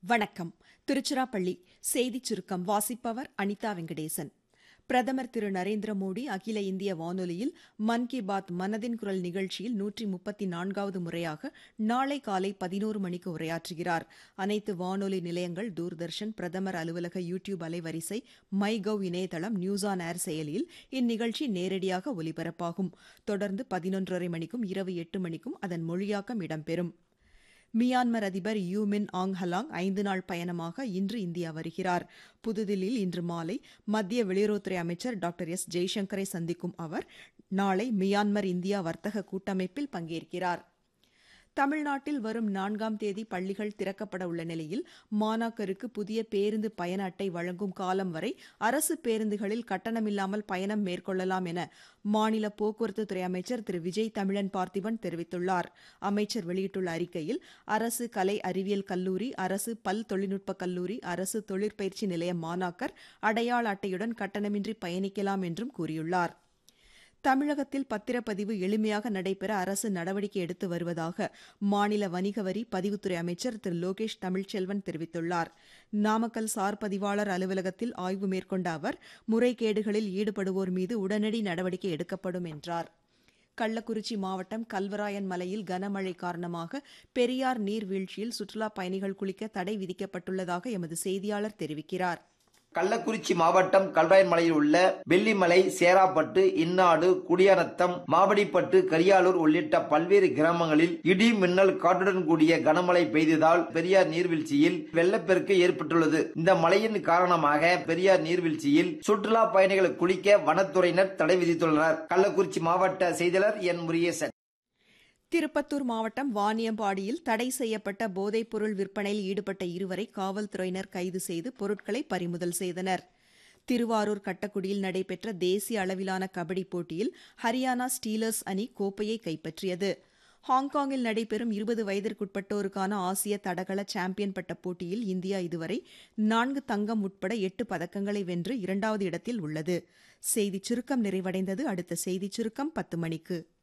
வணக்கம் திருச்சிராப்பள்ளி செய்திச் சுருக்கம் வாசிப்பவர் அனிதா வெங்கடேசன் பிரதமர் திரு நரேந்திர மோடி அகில இந்திய வானொலியில் மன் கி பாத் மனதின் குரல் நிகழ்ச்சியில் நூற்றி முப்பத்தி நான்காவது முறையாக நாளை காலை பதினோரு மணிக்கு உரையாற்றுகிறார் அனைத்து வானொலி நிலையங்கள் தூர்தர்ஷன் பிரதமர் அலுவலக யூ டியூப் அலைவரிசை மை கவ் இணையதளம் நியூஸ் ஆன் ஏர் செயலியில் இந்நிகழ்ச்சி நேரடியாக ஒலிபரப்பாகும் தொடர்ந்து பதினொன்றரை மணிக்கும் இரவு எட்டு மணிக்கும் அதன் மொழியாக்கம் இடம்பெறும் மியான்மர் அதிபர் யூ மின் ஆங் ஹலாங் ஐந்து நாள் பயணமாக இன்று இந்தியா வருகிறார் புதுதில்லியில் இன்று மாலை மத்திய வெளியுறவுத்துறை அமைச்சர் டாக்டர் எஸ் ஜெய்சங்கரை சந்திக்கும் அவர் நாளை மியான்மர் இந்தியா வர்த்தக கூட்டமைப்பில் பங்கேற்கிறார் தமிழ்நாட்டில் வரும் நான்காம் தேதி பள்ளிகள் திறக்கப்பட உள்ள நிலையில் மாணாக்கருக்கு புதிய பேருந்து பயண அட்டை வழங்கும் காலம் வரை அரசு பேருந்துகளில் கட்டணமில்லாமல் பயணம் மேற்கொள்ளலாம் என மாநில போக்குவரத்துத்துறை அமைச்சர் திரு விஜய் தமிழன் பார்த்திபன் தெரிவித்துள்ளார் அமைச்சர் வெளியிட்டுள்ள அறிக்கையில் அரசு கலை அறிவியல் கல்லூரி அரசு பல் தொழில்நுட்ப கல்லூரி அரசு தொழிற்பயிற்சி நிலைய மாணாக்கர் அடையாள அட்டையுடன் கட்டணமின்றி பயணிக்கலாம் என்றும் கூறியுள்ளார் தமிழகத்தில் பத்திரப்பதிவு எளிமையாக நடைபெற அரசு நடவடிக்கை எடுத்து வருவதாக மாநில வணிக வரி பதிவுத்துறை அமைச்சர் திரு லோகேஷ் தமிழ்ச்செல்வன் தெரிவித்துள்ளார் நாமக்கல் சார் பதிவாளர் அலுவலகத்தில் ஆய்வு மேற்கொண்ட அவர் முறைகேடுகளில் ஈடுபடுவோர் மீது உடனடி நடவடிக்கை எடுக்கப்படும் என்றார் கள்ளக்குறிச்சி மாவட்டம் கல்வராயன் மலையில் கனமழை காரணமாக பெரியார் நீர்வீழ்ச்சியில் சுற்றுலாப் பயணிகள் குளிக்க தடை விதிக்கப்பட்டுள்ளதாக எமது செய்தியாளர் தெரிவிக்கிறார் கள்ளக்குறிச்சி மாவட்டம் கல்ராயன் மலையில் உள்ள வெள்ளிமலை சேராப்பட்டு இன்னாடு குடியானத்தம் மாவடிப்பட்டு கரியாலூர் உள்ளிட்ட பல்வேறு கிராமங்களில் இடி மின்னல் காற்றுடன் கூடிய கனமழை பெய்ததால் பெரியார் நீர்வீழ்ச்சியில் வெள்ளப்பெருக்கு ஏற்பட்டுள்ளது இந்த மழையின் காரணமாக பெரியார் நீர்வீழ்ச்சியில் சுற்றுலா பயணிகள் குளிக்க வனத்துறையினர் தடை விதித்துள்ளனர் கள்ளக்குறிச்சி மாவட்ட செய்தியாளர் என் முருகேசன் திருப்பத்தூர் மாவட்டம் வாணியம்பாடியில் தடை செய்யப்பட்ட போதைப்பொருள் விற்பனையில் ஈடுபட்ட இருவரை காவல்துறையினர் கைது செய்து பொருட்களை பறிமுதல் செய்தனர் திருவாரூர் கட்டக்குடியில் நடைபெற்ற தேசிய அளவிலான கபடி போட்டியில் ஹரியானா ஸ்டீலர்ஸ் அணி கோப்பையை கைப்பற்றியது ஹாங்காங்கில் நடைபெறும் இருபது வயதிற்குட்பட்டோருக்கான ஆசிய தடகள சாம்பியன் பட்ட போட்டியில் இந்தியா இதுவரை நான்கு தங்கம் உட்பட எட்டு பதக்கங்களை வென்று இரண்டாவது இடத்தில் உள்ளது செய்திச் சுருக்கம் நிறைவடைந்தது அடுத்த செய்திச் சுருக்கம் பத்து மணிக்கு